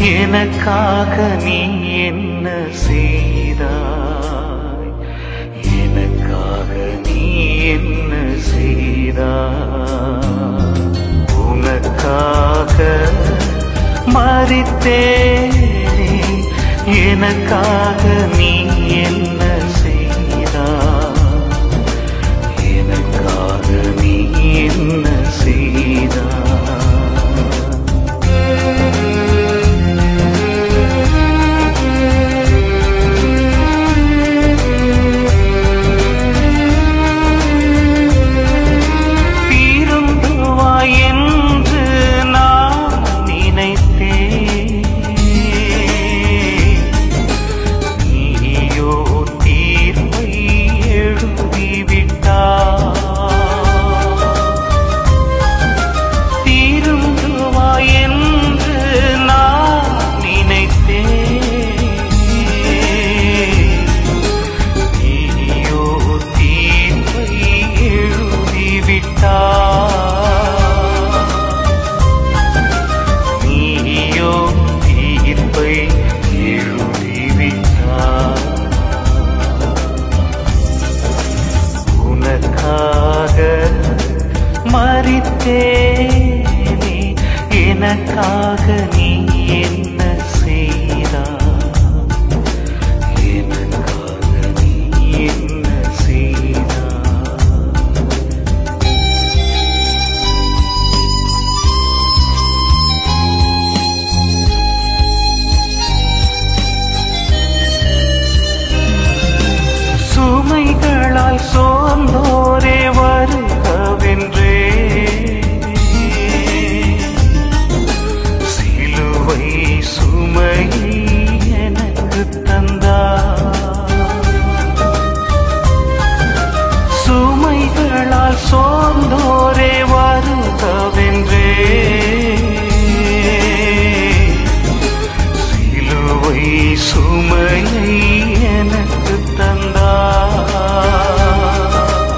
எனக்காக நீ என்ன செய்தாய் எனக்காக நீ என்ன செய்தாய் உனக்காக மறித்தேனே எனக்காக நீ என்ன செய்தாய் எனக்காக நீ என்ன செய்தாய் திருந்துவாய் என்று நான் நினைத்தேன் நீயோ தீர்ப்பை எழுதிவிட்டாய் திருந்துவாய் என்று நான் நினைத்தேன் நீயோ தீர்ப்பை எழுதிவிட்டாய் நீயோ தீர்ப்பை எழுதிவிட்டாய் உனக்காக மறித்தேனே எனக்காக நீ என்ன செய்தாய் எனக்காக நீ என்ன செய்தாய் சுமைகளால் சோர்ந்தோரே வருகவென்றே சிலுவை சுமையை எனக்கு தந்தார் சுமைகளால் சோர்ந்தோரே வருகவென்றே சிலுவை சுமையை எனக்கு தந்தார்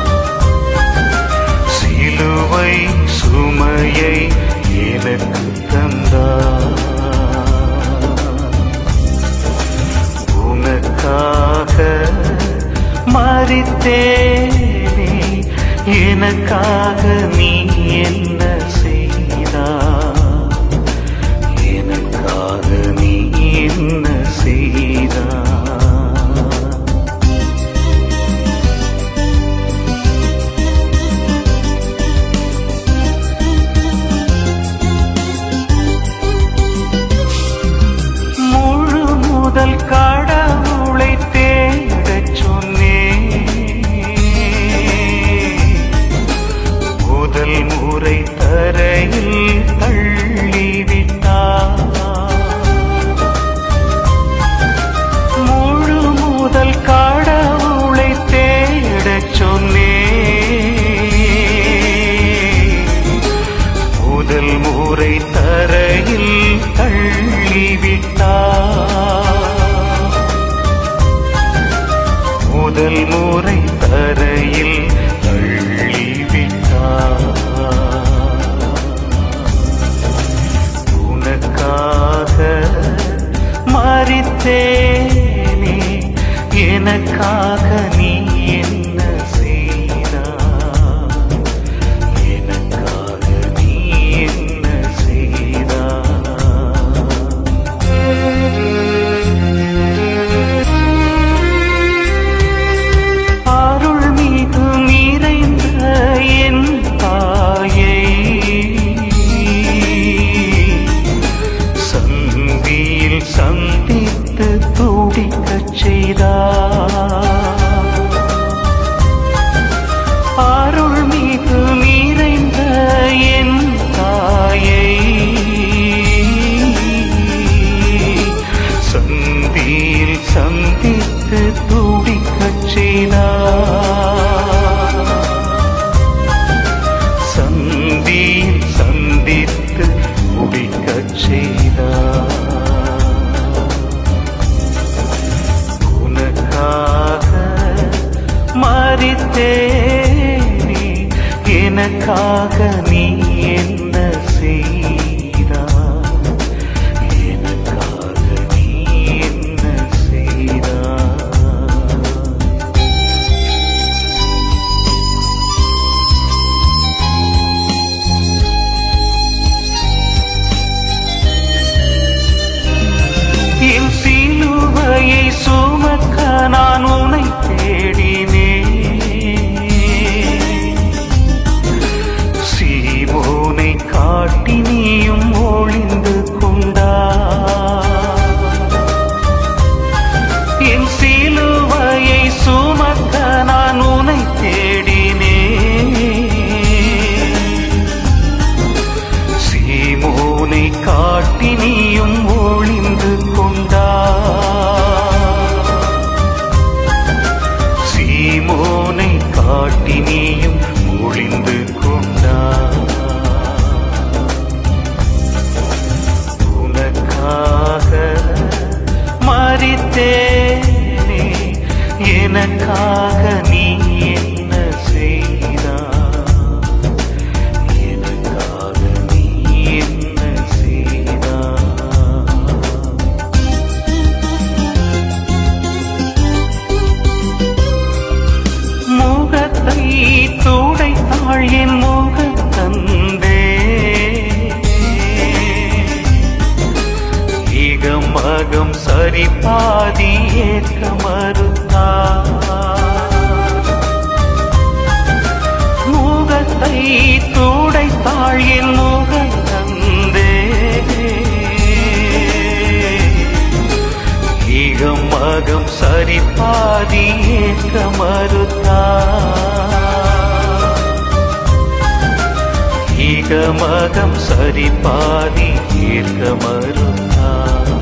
சிலுவை சுமையை எனக்கு தந்தார் உனக்காக மறித்தேனே எனக்காக நீ என்ன செய்தாய் எனக்காக நீ என்ன செய்தாய் முழு முதல் கடவுளை தேடச் சொன்னேன் முதல் முறை தரையில் தள்ளிவிட்டார் முழு முதல் கடவுளை தேடச் சொன்னேன் முதல் முறை தரையில் தள்ளிவிட்டார் முதல் முறை தரையில் தள்ளிவிட்டார் உனக்காக மறித்தேனே எனக்காக நீ என்ன செய்தாய் எனக்காக நீ என்ன செய்தாய் அருள் மிகு நிறைந்த என் தாயை சந்தியில் சந்தித்து துடிக்கச் செய்தார் அருள் மிகு நிறைந்த என் தாயை சந்தியில் சந்தித்து துடிக்கச் செய்தார் சந்தியில் சந்தித்து துடிக்கச் செய்தார் உனக்காக மகம் சரி பாதி ஏற்க மறுத்தார் முகத்தை துடைத்தாள் என் முகம் தந்தே ஈகம் மகம் சரி பாதி ஏற்க மறுத்தார் ஈகமகம் சரி பாதி ஏற்க மறுத்தார்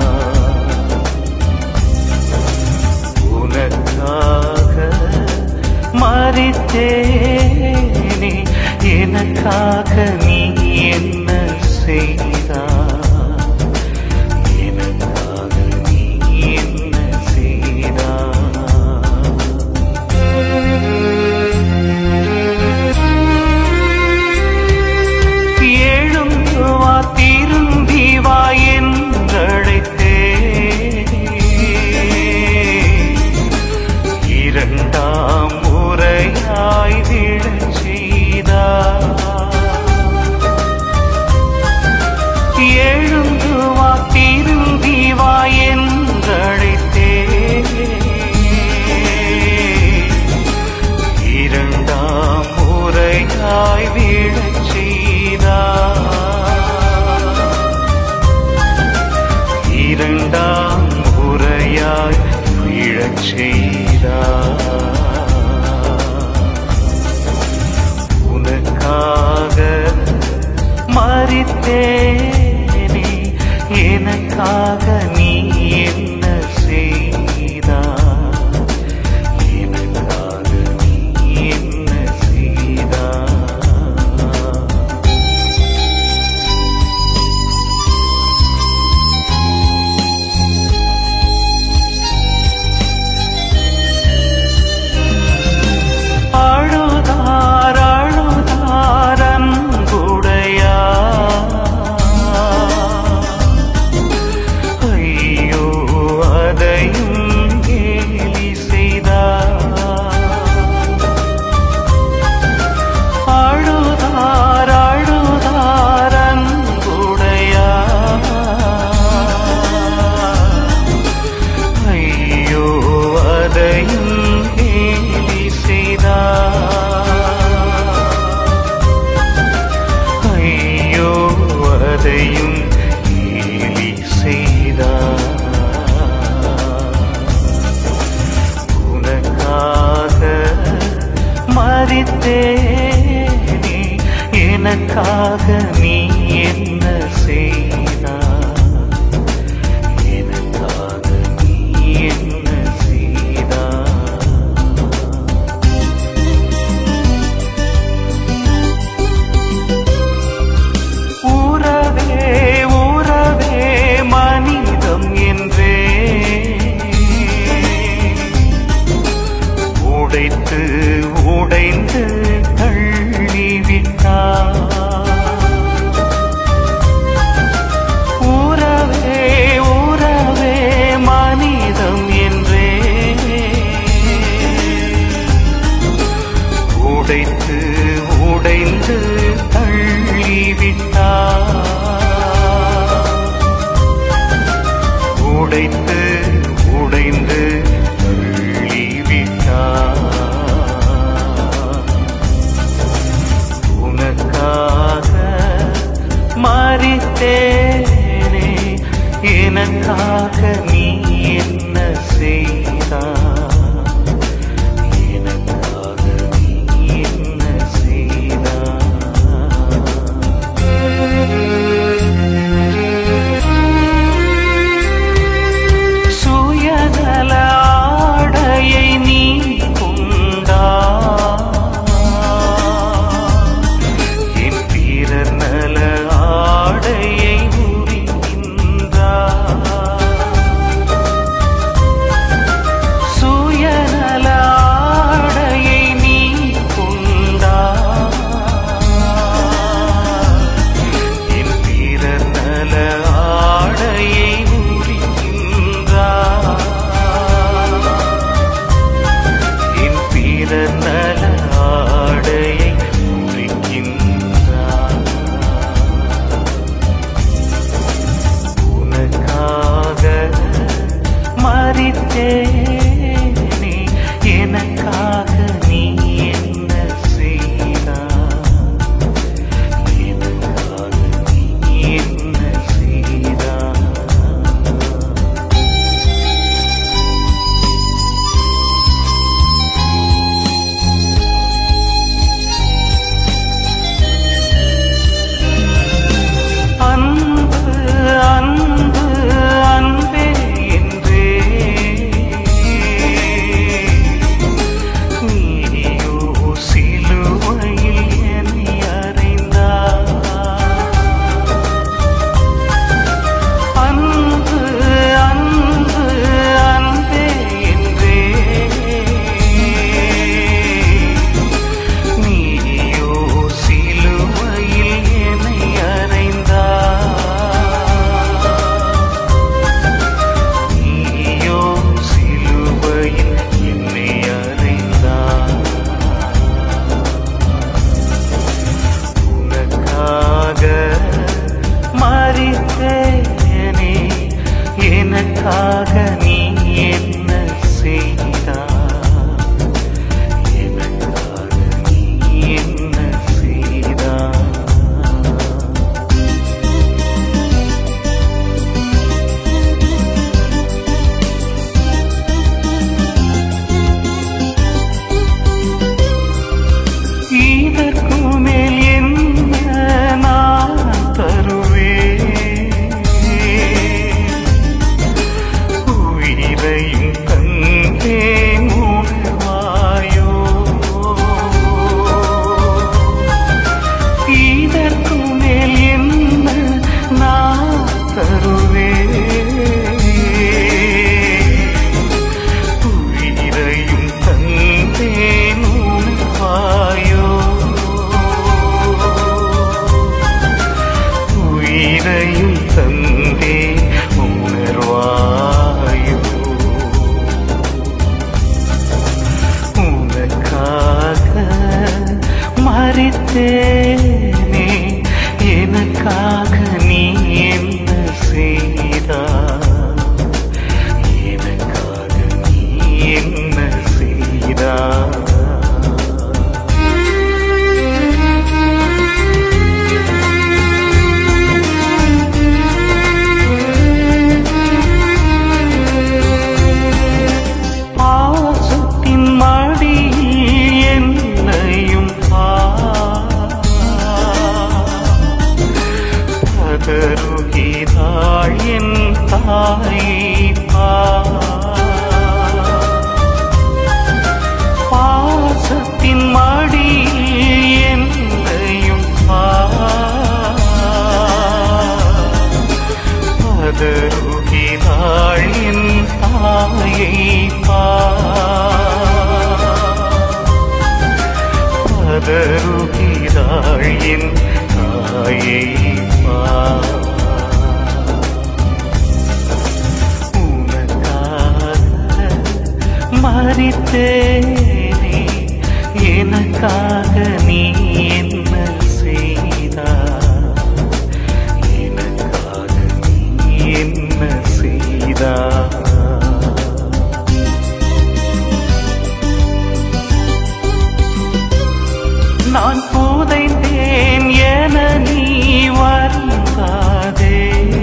உனக்காக மறித்தேனே எனக்காக நீ என்ன செய்தாய் எனக்காக நீ என்ன செய்தாய் எழுந்து வா திரும்பி வா என்றழைத்தே இரண்டாம் முறையாய் விழச் செய்தார் எழுந்து வா திரும்பி வா என்றழைத்தே இரண்டாம் முறையாய் விழச் செய்தார் இரண்டாம் முறையாய் விழச் செய்தார் உனக்காக மறித்தேனே எனக்காக நீ என்ன செய்தாய் எனக்காக நீ என்ன செய்தாய் அழுதார் அழுதார் அன்புடையா ஐயோ அதையும் கேலி செய்தார் அழுதார் அழுதார் அன்புடையா ஐயோ அதையும் கேலி செய்தார் ஐயோ அதையும் கேலி செய்தார் உனக்காக மறித்தேனே எனக்காக நீ என்ன செய்தாய் எனக்காக நீ என்ன செய்தாய் உறவே உறவே மனிதம் என்றே உடைத்து உடைந்து தள்ளிவிட்டார் உறவே உறவே மனிதம் என்றே உடைத்து உடைந்து தள்ளிவிட்டார் உடைத்து உடைந்து தள்ளிவிட்டார் உனக்காக மறித்தேனே எனக்காக நீ என்ன செய்தாய் எனக்காக நீ என்ன செய்தாய் சுயநல ஆடையை நீ கொண்டா என் பிறர் நல ஆடையை உரிக்கின்றாய் தாயை பார் பாசத்தின் மடியில் என்னையும் பார் பதறுகிறாள் என் தாயை பதறுகிறாள் என் தாயை உனக்காக மறித்தேனே எனக்காக நீ என்ன செய்தாய் எனக்காக நீ என்ன செய்தாய் நான் புதைந்தேன் என நீ வருந்தாதே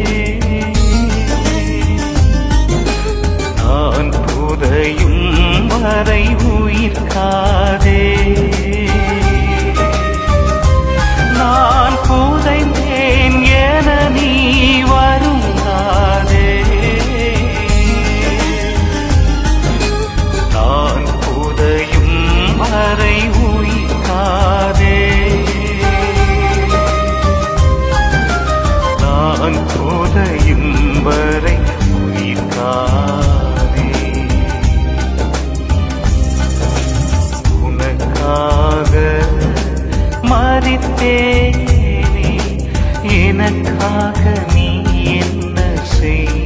நான் புதையும் வரை உயிர்க்காதே நான் புதைந்தேன் என நீ வருந்தாதே நான் புதையும் வரை உயிர்க்காதே நான் புதையும் வரை உயிர்க்காதே உனக்காக மறித்தேனே எனக்காக நீ என்ன செய்